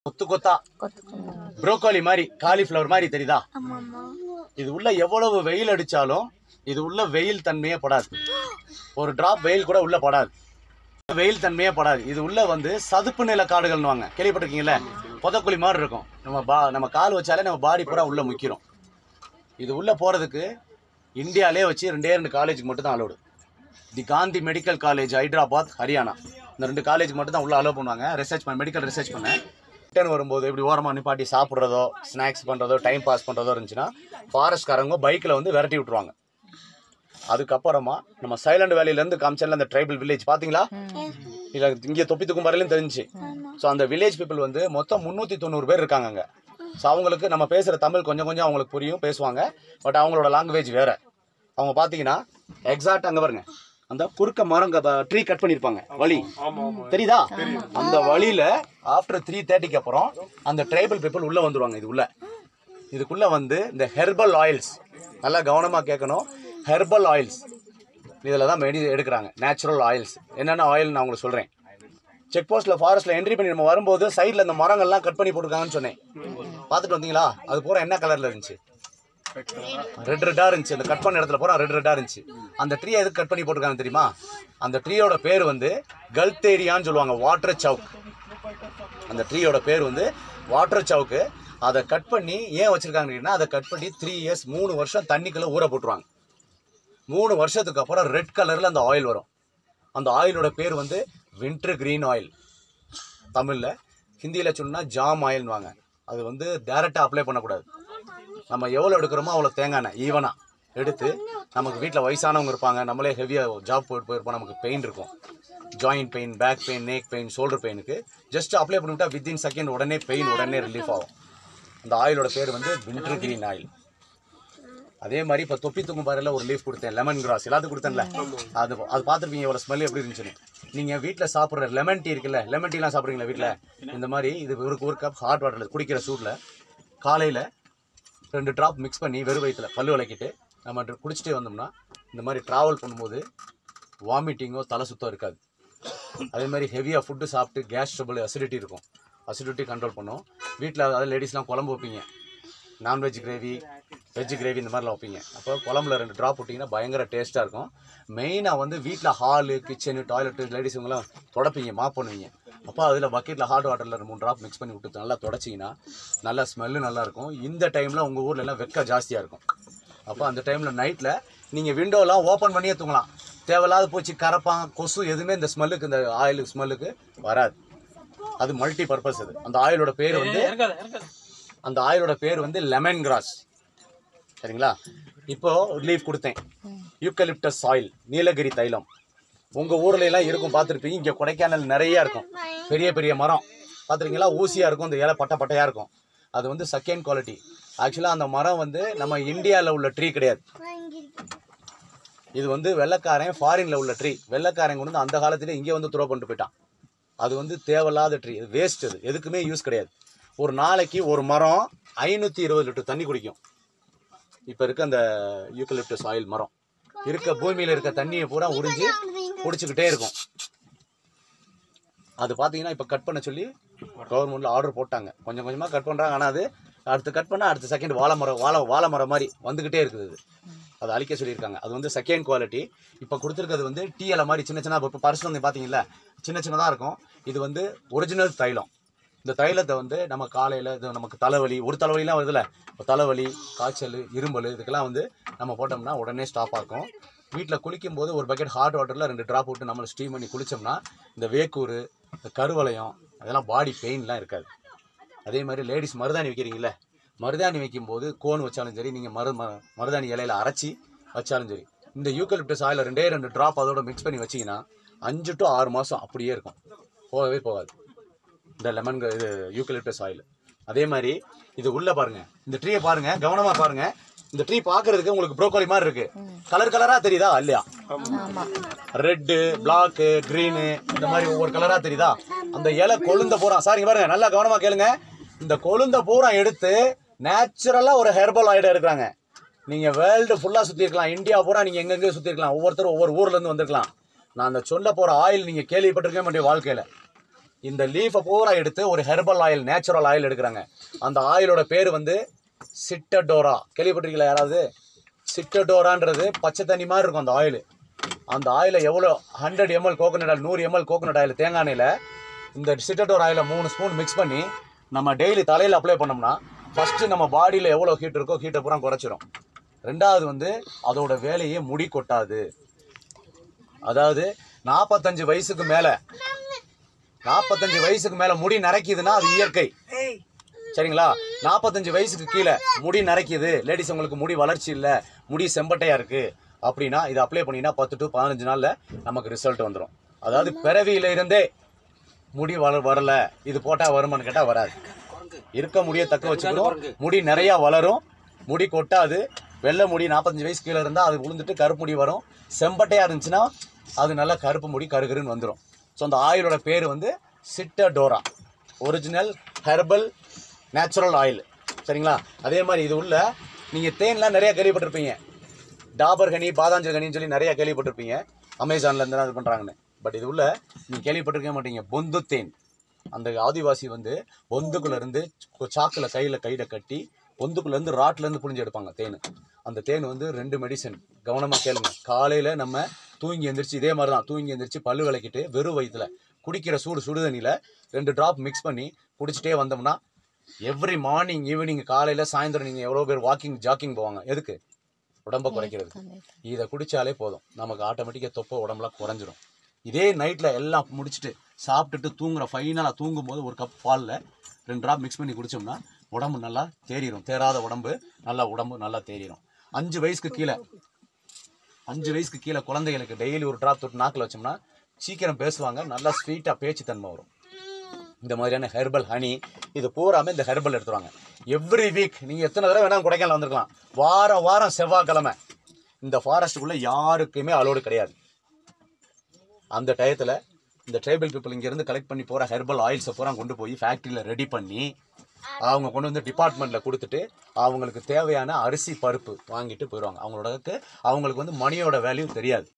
கொத்து கொத்தா ப்ரோக்கோலி மாதிரி காலிஃப்ளவர் மாதிரி தெரியுதா ஆமாம்மா இது உள்ள எவ்வளவு வெயில் அடிச்சாலும் இது உள்ள வெயில் தன்மையே படாது ஒரு டிராப் வெயில் கூட உள்ள படாது வெயில் தன்மையே படாது இது உள்ள வந்து சதுப்பு நில காடுகள்னுவாங்க கேள்விப்பட்டிருக்கீங்கல்ல புதக்குழி மாதிரி இருக்கும் நம்ம பா நம்ம கால் வச்சாலே நம்ம பாடி பூரா உள்ள முக்கிறோம் இது உள்ள போறதுக்கு இந்தியாலே வச்சு ரெண்டே ரெண்டு காலேஜுக்கு மட்டும் தான் allot the Gandhi medical college Hyderabad Haryana இந்த ரெண்டு காலேஜ் மட்டும் தான் உள்ள அலோவ் பண்ணுவாங்க ரிசர்ச் பண்ண மெடிக்கல் ரிசர்ச் பண்ணேன் ரிட்டர்ன் வரும்போது இப்படி ஓரமாக நிப்பாட்டி சாப்பிட்றதோ ஸ்நாக்ஸ் பண்ணுறதோ டைம் பாஸ் பண்ணுறதோ இருந்துச்சுன்னா ஃபாரஸ்ட்காரங்க பைக்கில் வந்து விரட்டி விட்ருவாங்க அதுக்கப்புறமா நம்ம சைலண்ட் வேலியிலேருந்து காமிச்சல அந்த ட்ரைபல் வில்லேஜ் பார்த்தீங்களா இல்லை இங்கே தொப்பி தூக்கும் வரையிலும் தெரிஞ்சு ஸோ அந்த வில்லேஜ் பீப்புள் வந்து மொத்தம் முந்நூற்றி தொண்ணூறு பேர் இருக்காங்க அங்கே ஸோ அவங்களுக்கு நம்ம பேசுகிற தமிழ் கொஞ்சம் கொஞ்சம் அவங்களுக்கு புரியும் பேசுவாங்க பட் அவங்களோட லாங்குவேஜ் வேற அவங்க பார்த்தீங்கன்னா எக்ஸாக்ட் அங்கே பாருங்க அந்த குறுக்க மரம் ட்ரீ கட் பண்ணியிருப்பாங்க வழி தெரியுதா அந்த வழியில ஆஃப்டர் த்ரீ தேர்ட்டிக்கு அப்புறம் அந்த ட்ரைபல் பீப்புள் உள்ள வந்துருவாங்க இது உள்ள இதுக்குள்ள வந்து இந்த ஹெர்பல் ஆயில்ஸ் நல்லா கவனமா கேட்கணும் ஹெர்பல் ஆயில்ஸ் இதில் தான் மெடி எடுக்கிறாங்க நேச்சுரல் ஆயில்ஸ் என்னென்ன ஆயில் நான் உங்களுக்கு சொல்கிறேன் செக் போஸ்ட்டில் ஃபாரஸ்ட்டில் என்ட்ரி பண்ணி நம்ம வரும்போது சைடில் இந்த மரங்கள்லாம் கட் பண்ணி போட்டிருக்காங்கன்னு சொன்னேன் பார்த்துட்டு வந்தீங்களா அது பூரா என்ன கலரில் இருந்துச்சு ரெட் ரெட்டா இருந்துச்சு அந்த கட் பண்ண இடத்துல பூரா ரெட் ரெட்டா இருந்துச்சு அந்த ட்ரீ எதுக்கு கட் பண்ணி போட்டிருக்காங்க தெரியுமா அந்த ட்ரீயோட பேர் வந்து கல்தேரியான்னு சொல்லுவாங்க வாட்டர் சவுக் அந்த ட்ரீயோட பேர் வந்து வாட்டர் சவுக்கு அதை கட் பண்ணி ஏன் வச்சிருக்காங்கன்னா அதை கட் பண்ணி த்ரீ இயர்ஸ் மூணு வருஷம் தண்ணிக்குள்ள ஊற போட்டுருவாங்க மூணு வருஷத்துக்கு அப்புறம் ரெட் கலர்ல அந்த ஆயில் வரும் அந்த ஆயிலோட பேர் வந்து வின்டர் கிரீன் ஆயில் தமிழ்ல ஹிந்தியில சொன்னா ஜாம் ஆயில்வாங்க அது வந்து டைரக்டா அப்ளை பண்ணக்கூடாது நம்ம எவ்வளோ எடுக்கிறோமோ அவ்வளோ தேங்காய் எண்ணெய் ஈவனாக எடுத்து நமக்கு வீட்டில் வயசானவங்க இருப்பாங்க நம்மளே ஹெவியாக ஜாப் போயிட்டு போயிருப்போம் நமக்கு பெயின் இருக்கும் joint pain back pain neck pain shoulder பெயினுக்கு ஜஸ்ட் அப்ளை பண்ணிவிட்டா வித்தின் செகண்ட் உடனே பெயின் உடனே ரிலீஃப் ஆகும் அந்த ஆயிலோட பேர் வந்து வின்டர் கிரீன் ஆயில் அதே மாதிரி இப்போ தொப்பி தூக்கும் பாறையில் ஒரு லீஃப் கொடுத்தேன் லெமன் கிராஸ் எல்லாத்துக்கும் கொடுத்தேன்ல அது அது பார்த்துருப்பீங்க எவ்வளோ ஸ்மெல் எப்படி இருந்துச்சுன்னு நீங்கள் வீட்டில் சாப்பிட்ற லெமன் டீ இருக்குல்ல லெமன் டீலாம் சாப்பிட்றீங்களா வீட்டில் இந்த மாதிரி இது ஒரு ஒரு கப் ஹாட் வாட்டரில் குடிக்கிற சூட்டில் காலையில் ரெண்டு ட்ராப் மிக்ஸ் பண்ணி வெறும் வயிற்றுல பல்லு விளக்கிட்டு நம்ம ட்ர- குடிச்சிட்டே வந்தோம்னா இந்த மாதிரி ட்ராவல் பண்ணும்போது வாமிட்டிங்கோ தலை சுத்தம் இருக்காது அதே மாதிரி ஹெவியாக ஃபுட்டு சாப்பிட்டு கேஸ் ட்ரபிள் அசிடிட்டி இருக்கும் அசிடிட்டி கண்ட்ரோல் பண்ணும் வீட்டில் அதாவது லேடிஸ்லாம் குழம்பு வைப்பீங்க நான்வெஜ் கிரேவி வெஜ் கிரேவி இந்த மாதிரிலாம் வைப்பீங்க அப்போ குழம்புல ரெண்டு ட்ராப் விட்டிங்கன்னா பயங்கர டேஸ்ட்டாக இருக்கும் மெயினாக வந்து வீட்டில் ஹாலு கிச்சனு டாய்லெட்டு லேடிஸ் இவங்களாம் தொடப்பீங்க மாப் பண்ணுவீங்க அப்போ அதில் பக்கெட்டில் ஹாட் வாட்டரில் ரெண்டு மூணு ட்ராப் மிக்ஸ் பண்ணி விட்டு நல்லா தொடச்சிங்கன்னா நல்லா ஸ்மெல்லு நல்லா இருக்கும் இந்த டைமில் உங்கள் ஊர்ல எல்லாம் வெக்க ஜாஸ்தியாக இருக்கும் அப்போ அந்த டைமில் நைட்டில் நீங்கள் விண்டோலாம் ஓப்பன் பண்ணியே தூங்கலாம் தேவையில்லாத பூச்சி கரப்பான் கொசு எதுவுமே இந்த ஸ்மெல்லுக்கு இந்த ஆயில் ஸ்மெல்லுக்கு வராது அது மல்டி பர்பஸ் அது அந்த ஆயிலோட பேர் வந்து அந்த ஆயிலோட பேர் வந்து லெமன் கிராஸ் சரிங்களா இப்போ லீஃப் கொடுத்தேன் யூக்கலிப்டஸ் ஆயில் நீலகிரி தைலம் உங்க ஊர்ல எல்லாம் இருக்கும் பார்த்துருப்பீங்க இங்க கொடைக்கானல் நிறைய இருக்கும் பெரிய பெரிய மரம் பார்த்துருக்கீங்களா ஊசியா இருக்கும் இந்த இலை பட்டை பட்டையா இருக்கும் அது வந்து செகண்ட் குவாலிட்டி ஆக்சுவலாக அந்த மரம் வந்து நம்ம இந்தியாவில் உள்ள ட்ரீ கிடையாது இது வந்து வெள்ளைக்காரன் ஃபாரின்ல உள்ள ட்ரீ வெள்ளைக்காரன் கொண்டு வந்து அந்த காலத்திலே இங்கே வந்து த்ரோ பண்ணிட்டு போயிட்டான் அது வந்து தேவையில்லாத ட்ரீ வேஸ்ட் அது எதுக்குமே யூஸ் கிடையாது ஒரு நாளைக்கு ஒரு மரம் ஐநூற்றி இருபது லிட்டர் தண்ணி குடிக்கும் இப்போ இருக்க அந்த யூக்கலிப்டஸ் ஆயில் மரம் இருக்க பூமியில் இருக்க தண்ணியை பூரா உறிஞ்சி குடிச்சுக்கிட்டே இருக்கும் அது பார்த்தீங்கன்னா இப்போ கட் பண்ண சொல்லி கவர்மெண்ட்ல ஆர்டர் போட்டாங்க கொஞ்சம் கொஞ்சமாக கட் பண்ணுறாங்க ஆனால் அது அடுத்து கட் பண்ணால் அடுத்த செகண்ட் வாழை மரம் வாழை வாழை மரம் மாதிரி வந்துக்கிட்டே இருக்குது அது அதை அழிக்க சொல்லியிருக்காங்க அது வந்து செகண்ட் குவாலிட்டி இப்போ கொடுத்துருக்கிறது வந்து டீ இலை மாதிரி சின்ன சின்ன இப்போ பர்சன் வந்து பார்த்தீங்களா சின்ன சின்னதாக இருக்கும் இது வந்து ஒரிஜினல் தைலம் இந்த தைலத்தை வந்து நம்ம காலையில் இது நமக்கு தலைவலி ஒரு தலைவலிலாம் வருதுல்ல இப்போ தலைவலி காய்ச்சல் இருமல் இதுக்கெல்லாம் வந்து நம்ம போட்டோம்னா உடனே ஸ்டாப் ஆகும் வீட்டில் குளிக்கும் போது ஒரு பக்கெட் ஹாட் வாட்டரில் ரெண்டு ட்ராப் விட்டு நம்ம ஸ்டீம் பண்ணி குளிச்சோம்னா இந்த வேக்கூர் இந்த கருவளையம் அதெல்லாம் பாடி பெயின்லாம் இருக்காது அதே மாதிரி லேடிஸ் மருதாணி வைக்கிறீங்களே மருதாணி வைக்கும்போது கோன் வச்சாலும் சரி நீங்கள் மரு ம- மருதாணி இலையில அரைச்சி வச்சாலும் சரி இந்த யூக்கலிப்டஸ் ஆயில் ரெண்டே ரெண்டு ட்ராப் அதோட மிக்ஸ் பண்ணி வச்சீங்கன்னா அஞ்சு டு ஆறு மாதம் அப்படியே இருக்கும் போகவே போகாது இந்த லெமன் இது யூக்கலிப்டஸ் ஆயில் அதே மாதிரி இது உள்ள பாருங்க இந்த ட்ரீயை பாருங்க கவனமா பாருங்க இந்த ட்ரீ பார்க்கிறதுக்கு உங்களுக்கு ப்ரோக்கோலி மாதிரி இருக்கு கலர் கலரா தெரியுதா இல்லையா ரெட்டு பிளாக்கு கிரீனு இந்த மாதிரி ஒவ்வொரு கலரா தெரியுதா அந்த இலை கொழுந்த பூரா சாரிங்க பாருங்க நல்லா கவனமா கேளுங்க இந்த கொழுந்த பூரா எடுத்து நேச்சுரலா ஒரு ஹெர்பல் ஆயில் எடுக்கிறாங்க நீங்க வேர்ல்டு ஃபுல்லா சுத்தி இருக்கலாம் இந்தியா பூரா நீங்க எங்கெங்க சுத்தி இருக்கலாம் ஒவ்வொருத்தரும் ஒவ்வொரு ஊர்ல இருந்து வந்திருக்கலாம் நான் அந்த சொல்ல போற ஆயில் நீங்க கேள்விப்பட்டிருக்கவே மாட்டேன் வாழ்க்கையில இந்த லீஃபை பூரா எடுத்து ஒரு ஹெர்பல் ஆயில் நேச்சுரல் ஆயில் எடுக்கிறாங்க அந்த ஆயிலோட பேர் வந்து சிட்டடோரா கேள்விப்பட்டிருக்கீங்களா யாராவது சிட்டடோரான்றது பச்சை தண்ணி மாதிரி இருக்கும் அந்த ஆயில் அந்த ஆயிலை எவ்வளோ ஹண்ட்ரட் எம்எல் கோகோனட் ஆயில் நூறு எம்எல் கோகோனட் ஆயில் தேங்காய் எண்ணெயில் இந்த சிட்டடோர் ஆயிலை மூணு ஸ்பூன் மிக்ஸ் பண்ணி நம்ம டெய்லி தலையில் அப்ளை பண்ணோம்னா ஃபஸ்ட்டு நம்ம பாடியில் எவ்வளோ ஹீட் இருக்கோ ஹீட்டை பூரா குறைச்சிரும் ரெண்டாவது வந்து அதோட வேலையே முடி கொட்டாது அதாவது நாற்பத்தஞ்சு வயசுக்கு மேலே நாற்பத்தஞ்சு வயசுக்கு மேலே முடி நரைக்குதுன்னா அது இயற்கை சரிங்களா நாற்பத்தஞ்சு வயசுக்கு கீழே முடி நரைக்குது லேடிஸ் உங்களுக்கு முடி வளர்ச்சி இல்லை முடி செம்பட்டையா இருக்கு அப்படின்னா இதை அப்ளை பண்ணினா பத்து டு பதினஞ்சு நாள்ல நமக்கு ரிசல்ட் வந்துடும் அதாவது பிறவியில இருந்தே முடி வள வரல இது போட்டா வருமான்னு கேட்டா வராது இருக்க முடிய தக்க வச்சுக்கிறோம் முடி நிறைய வளரும் முடி கொட்டாது வெள்ளை முடி நாற்பத்தஞ்சு வயசு கீழே இருந்தால் அது உளுந்துட்டு கருப்பு முடி வரும் செம்பட்டையா இருந்துச்சுன்னா அது நல்லா கருப்பு முடி கருகருன்னு வந்துடும் ஸோ அந்த ஆயிலோட பேர் வந்து சிட்டடோரா ஒரிஜினல் ஹெர்பல் நேச்சுரல் ஆயில் சரிங்களா அதே மாதிரி இது உள்ள நீங்கள் தேன்லாம் நிறைய கேள்விப்பட்டிருப்பீங்க டாபர் கனி பாதாஞ்சல் கனின்னு சொல்லி நிறைய கேள்விப்பட்டிருப்பீங்க அமேசான்ல இருந்து இது பண்ணுறாங்கன்னு பட் இது உள்ள நீங்கள் கேள்விப்பட்டிருக்க மாட்டீங்க பொந்து தேன் அந்த ஆதிவாசி வந்து பொந்துக்குள்ள இருந்து சாக்குல கையில கையில கட்டி பொந்துக்குள்ள இருந்து ராட்ல இருந்து புழிஞ்சு எடுப்பாங்க தேன் அந்த தேன் வந்து ரெண்டு மெடிசன் கவனமா கேளுங்க காலையில நம்ம தூங்கி எந்திரிச்சு இதே மாதிரி தான் தூங்கி எந்திரிச்சு பல்லு விளக்கிட்டு வெறும் வயிற்றுல குடிக்கிற சூடு சுடுதண்ணில ரெண்டு டிராப் மிக்ஸ் பண்ணி குடிச்சிட்டே வந்தோம்னா எவ்ரி மார்னிங் ஈவினிங் காலையில சாயந்தரம் நீங்க எவ்வளவு பேர் வாக்கிங் ஜாக்கிங் போவாங்க எதுக்கு உடம்ப குறைக்கிறது இதை குடிச்சாலே போதும் நமக்கு ஆட்டோமேட்டிக்காக தொப்பை உடம்புலாம் குறைஞ்சிரும் இதே நைட்டில் எல்லாம் முடிச்சுட்டு சாப்பிட்டுட்டு தூங்குற ஃபைனலாக தூங்கும் போது ஒரு கப் பாலில் ரெண்டு ட்ராப் மிக்ஸ் பண்ணி குடிச்சோம்னா உடம்பு நல்லா தேறிடும் தேராத உடம்பு நல்லா உடம்பு நல்லா தேறிடும் அஞ்சு வயசுக்கு கீழே அஞ்சு வயசுக்கு கீழே குழந்தைகளுக்கு டெய்லி ஒரு ட்ராப் தொட்டு நாக்கில் வச்சோம்னா சீக்கிரம் பேசுவாங்க நல்லா ஸ்வீட்டாக பேச்சு தன்மை வரும் இந்த மாதிரியான ஹெர்பல் ஹனி இது பூராமே இந்த ஹெர்பல் எடுத்துருவாங்க எவ்ரி வீக் நீங்கள் எத்தனை தடவை வேணாலும் கொடைக்கானல் வந்திருக்கலாம் வாரம் வாரம் செவ்வாய்க்கிழமை இந்த ஃபாரஸ்ட்டுக்குள்ளே யாருக்குமே அலோடு கிடையாது அந்த டயத்தில் இந்த ட்ரைபல் பீப்புள் இங்கேருந்து கலெக்ட் பண்ணி போகிற ஹெர்பல் ஆயில்ஸை பூரா கொண்டு போய் ஃபேக்ட்ரியில் ரெடி பண்ணி அவங்க கொண்டு வந்து டிபார்ட்மெண்ட்டில் கொடுத்துட்டு அவங்களுக்கு தேவையான அரிசி பருப்பு வாங்கிட்டு போயிடுவாங்க அவங்களோடக்கு அவங்களுக்கு வந்து மணியோட வேல்யூ தெரியாது